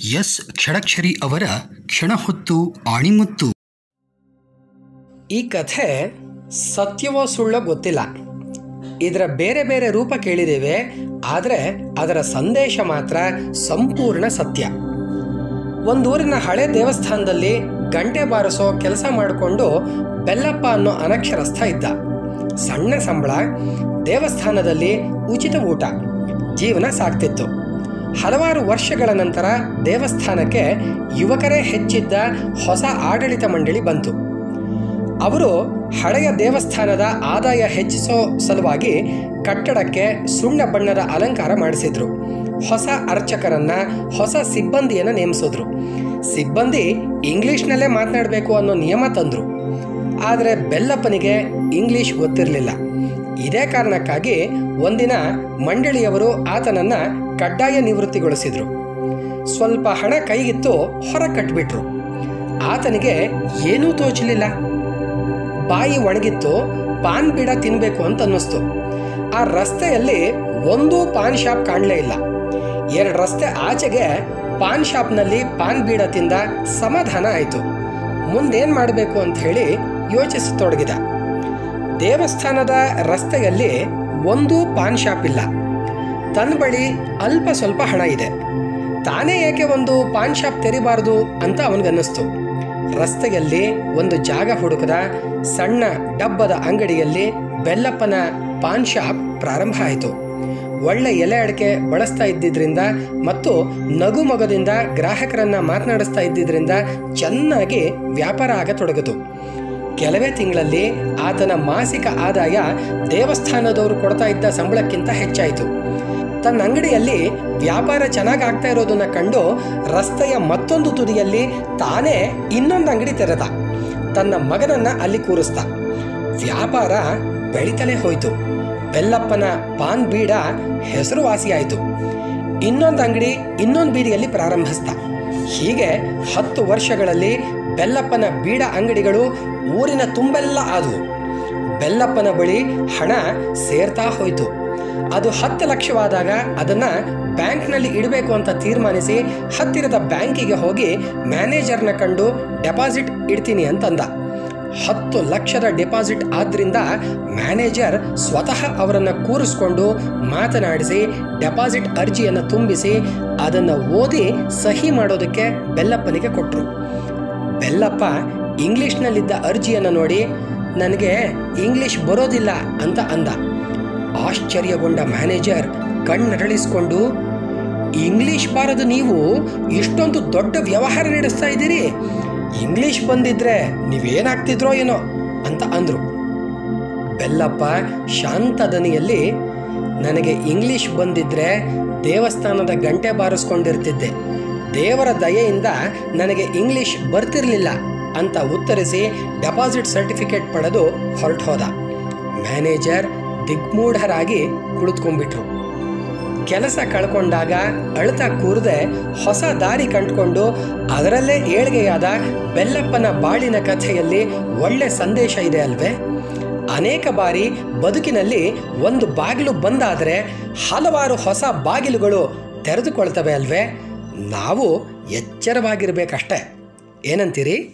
S ಕ್ಷಡಕ್ಷರಿ ಅವರ ಕ್ಷಣಹೊತ್ತು ಆಣಿಮುತ್ತು ಈ ಕಥೆ ಸತ್ಯವೋ ಸುಳ್ಳೋ ಗೊತ್ತಿಲ್ಲ ಇದರ ಬೇರೆ ಬೇರೆ ರೂಪ ಕೇಳಿದ್ದೇವೆ ಆದರೆ ಅದರ ಸಂದೇಶ ಮಾತ್ರ ಸಂಪೂರ್ಣ ಸತ್ಯ ಒಂದೂರಿನ ಹಳೆ ದೇವಸ್ಥಾನದಲ್ಲಿ ಗಂಟೆ ಬಾರಿಸೋ ಕೆಲಸ ಮಾಡಿಕೊಂಡು ಬೆಲ್ಲಪ್ಪ ಅನ್ನೋ ಅನಕ್ಷರಸ್ಥ ಇದ್ದ ಸಣ್ಣ ಸಂಬಳ ದೇವಸ್ಥಾನದಲ್ಲಿ ಉಚಿತ ಊಟ ಜೀವನ ಸಾಗ್ತಿತ್ತು ಹಲವಾರು ವರ್ಷಗಳ ನಂತರ ದೇವಸ್ಥಾನಕ್ಕೆ ಯುವಕರೇ ಹೆಚ್ಚಿದ್ದ ಹೊಸ ಆಡಳಿತ ಮಂಡಳಿ ಬಂತು ಅವರು ಹಳೆಯ ದೇವಸ್ಥಾನದ ಆದಾಯ ಹೆಚ್ಚಿಸೋ ಸಲುವಾಗಿ ಕಟ್ಟಡಕ್ಕೆ ಸುಣ್ಣ ಬಣ್ಣದ ಅಲಂಕಾರ ಮಾಡಿಸಿದ್ರು ಹೊಸ ಅರ್ಚಕರನ್ನ ಹೊಸ ಸಿಬ್ಬಂದಿಯನ್ನು ನೇಮಿಸಿದ್ರು ಸಿಬ್ಬಂದಿ ಇಂಗ್ಲಿಷ್ನಲ್ಲೇ ಮಾತನಾಡಬೇಕು ಅನ್ನೋ ನಿಯಮ ತಂದರು ಆದರೆ ಬೆಲ್ಲಪ್ಪನಿಗೆ ಇಂಗ್ಲಿಷ್ ಗೊತ್ತಿರಲಿಲ್ಲ ಇದೇ ಕಾರಣಕ್ಕಾಗಿ ಒಂದಿನ ಮಂಡಳಿಯವರು ಆತನನ್ನ ಕಡ್ಡಾಯ ನಿವೃತ್ತಿಗೊಳಿಸಿದ್ರು ಸ್ವಲ್ಪ ಹಣ ಕೈಗಿತ್ತು ಹೊರ ಕಟ್ಬಿಟ್ರು ಆತನಿಗೆ ಏನೂ ತೋಚಲಿಲ್ಲ ಬಾಯಿ ಒಣಗಿತ್ತು ಪಾನ್ ಬೀಡ ತಿನ್ಬೇಕು ಅಂತ ಅನ್ನಿಸ್ತು ಆ ರಸ್ತೆಯಲ್ಲಿ ಒಂದೂ ಪಾನ್ ಶಾಪ್ ಕಾಣಲೇ ಇಲ್ಲ ಎರಡು ರಸ್ತೆ ಆಚೆಗೆ ಪಾನ್ ಶಾಪ್ನಲ್ಲಿ ಪಾನ್ ಬೀಡ ತಿಂದ ಸಮಾಧಾನ ಆಯಿತು ಮುಂದೇನು ಮಾಡಬೇಕು ಅಂತ ಹೇಳಿ ಯೋಚಿಸತೊಡಗಿದ ದೇವಸ್ಥಾನದ ರಸ್ತೆಯಲ್ಲಿ ಒಂದೂ ಪಾನ್ ಶಾಪ್ ಇಲ್ಲ ತನ್ನ ಬಳಿ ಅಲ್ಪ ಸ್ವಲ್ಪ ಹಣ ಇದೆ ತಾನೇ ಏಕೆ ಒಂದು ಪಾನ್ ಶಾಪ್ ತೆರಿಬಾರದು ಅಂತ ಅವನಿಗನ್ನಿಸ್ತು ರಸ್ತೆಯಲ್ಲಿ ಒಂದು ಜಾಗ ಹುಡುಕದ ಸಣ್ಣ ಡಬ್ಬದ ಅಂಗಡಿಯಲ್ಲಿ ಬೆಲ್ಲಪ್ಪನ ಪಾನ್ ಶಾಪ್ ಪ್ರಾರಂಭ ಆಯಿತು ಒಳ್ಳೆ ಎಲೆ ಅಡಿಕೆ ಬಳಸ್ತಾ ಇದ್ದಿದ್ರಿಂದ ಮತ್ತು ನಗು ಮೊಗದಿಂದ ಗ್ರಾಹಕರನ್ನ ಮಾತನಾಡಿಸ್ತಾ ಇದ್ದಿದ್ರಿಂದ ಚೆನ್ನಾಗಿ ವ್ಯಾಪಾರ ಆಗತೊಡಗಿತು ಕೆಲವೇ ತಿಂಗಳಲ್ಲಿ ಆತನ ಮಾಸಿಕ ಆದಾಯ ದೇವಸ್ಥಾನದವರು ಕೊಡ್ತಾ ಇದ್ದ ಸಂಬಳಕ್ಕಿಂತ ಹೆಚ್ಚಾಯಿತು ತನ್ನ ಅಂಗಡಿಯಲ್ಲಿ ವ್ಯಾಪಾರ ಚೆನ್ನಾಗಿ ಆಗ್ತಾ ಇರೋದನ್ನ ಕಂಡು ರಸ್ತೆಯ ಮತ್ತೊಂದು ತುದಿಯಲ್ಲಿ ತಾನೇ ಇನ್ನೊಂದು ಅಂಗಡಿ ತೆರೆದ ತನ್ನ ಮಗನನ್ನ ಅಲ್ಲಿ ಕೂರಿಸ್ದ ವ್ಯಾಪಾರ ಬೆಳಿತಲೇ ಹೋಯಿತು ಬೆಲ್ಲಪ್ಪನ ಪಾನ್ ಬೀಡ ಹೆಸರುವಾಸಿಯಾಯಿತು ಇನ್ನೊಂದು ಅಂಗಡಿ ಇನ್ನೊಂದು ಬೀದಿಯಲ್ಲಿ ಪ್ರಾರಂಭಿಸ್ದ ಹೀಗೆ ಹತ್ತು ವರ್ಷಗಳಲ್ಲಿ ಬೆಲ್ಲಪ್ಪನ ಬೀಡ ಅಂಗಡಿಗಳು ಊರಿನ ತುಂಬೆಲ್ಲ ಆದವು ಬೆಲ್ಲಪ್ಪನ ಬಳಿ ಹಣ ಸೇರ್ತಾ ಹೋಯಿತು ಅದು ಹತ್ತು ಲಕ್ಷವಾದಾಗ ಅದನ್ನ ಬ್ಯಾಂಕ್ನಲ್ಲಿ ಇಡಬೇಕು ಅಂತ ತೀರ್ಮಾನಿಸಿ ಹತ್ತಿರದ ಬ್ಯಾಂಕಿಗೆ ಹೋಗಿ ಮ್ಯಾನೇಜರ್ನ ಕಂಡು ಡೆಪಾಸಿಟ್ ಇಡ್ತೀನಿ ಅಂತಂದ ಹತ್ತು ಲಕ್ಷದ ಡೆಪಾಸಿಟ್ ಆದ್ರಿಂದ ಮ್ಯಾನೇಜರ್ ಸ್ವತಃ ಅವರನ್ನು ಕೂರಿಸ್ಕೊಂಡು ಮಾತನಾಡಿಸಿ ಡೆಪಾಸಿಟ್ ಅರ್ಜಿಯನ್ನು ತುಂಬಿಸಿ ಅದನ್ನು ಓದಿ ಸಹಿ ಮಾಡೋದಕ್ಕೆ ಬೆಲ್ಲಪ್ಪನಿಗೆ ಕೊಟ್ಟರು ಬೆಲ್ಲಪ್ಪ ಇಂಗ್ಲಿಷ್ನಲ್ಲಿದ್ದ ಅರ್ಜಿಯನ್ನು ನೋಡಿ ನನಗೆ ಇಂಗ್ಲಿಷ್ ಬರೋದಿಲ್ಲ ಅಂತ ಅಂದ ಆಶ್ಚರ್ಯಗೊಂಡ ಮ್ಯಾನೇಜರ್ ಕಣ್ಣರಳಿಸ್ಕೊಂಡು ಇಂಗ್ಲಿಷ್ ಬಾರದ ನೀವು ಇಷ್ಟೊಂದು ದೊಡ್ಡ ವ್ಯವಹಾರ ನಡೆಸ್ತಾ ಇದ್ದೀರಿ ಇಂಗ್ಲಿಷ್ ಬಂದಿದ್ರೆ ನೀವೇನಾಗ್ತಿದ್ರೋ ಏನೋ ಅಂತ ಅಂದ್ರು ಬೆಲ್ಲಪ್ಪ ಶಾಂತ ದನಿಯಲ್ಲಿ ನನಗೆ ಇಂಗ್ಲಿಷ್ ಬಂದಿದ್ರೆ ದೇವಸ್ಥಾನದ ಗಂಟೆ ಬಾರಿಸ್ಕೊಂಡಿರ್ತಿದ್ದೆ ದೇವರ ದಯೆಯಿಂದ ನನಗೆ ಇಂಗ್ಲಿಷ್ ಬರ್ತಿರ್ಲಿಲ್ಲ ಅಂತ ಉತ್ತರಿಸಿ ಡೆಪಾಸಿಟ್ ಸರ್ಟಿಫಿಕೇಟ್ ಪಡೆದು ಹೊರಟು ಹೋದ ಮ್ಯಾನೇಜರ್ ದಿಗ್ಮೂಢರಾಗಿ ಕುಳಿತುಕೊಂಡ್ಬಿಟ್ರು ಕೆಲಸ ಕಳ್ಕೊಂಡಾಗ ಅಳ್ತಾ ಕೂರದೆ ಹೊಸ ದಾರಿ ಕಂಡುಕೊಂಡು ಅದರಲ್ಲೇ ಏಳ್ಗೆಯಾದ ಬೆಲ್ಲಪ್ಪನ ಬಾಳಿನ ಕಥೆಯಲ್ಲಿ ಒಳ್ಳೆ ಸಂದೇಶ ಇದೆ ಅಲ್ವೇ ಅನೇಕ ಬಾರಿ ಬದುಕಿನಲ್ಲಿ ಒಂದು ಬಾಗಿಲು ಬಂದಾದರೆ ಹಲವಾರು ಹೊಸ ಬಾಗಿಲುಗಳು ತೆರೆದುಕೊಳ್ತವೆ ಅಲ್ವೇ ನಾವು ಎಚ್ಚರವಾಗಿರ್ಬೇಕಷ್ಟೆ ಏನಂತೀರಿ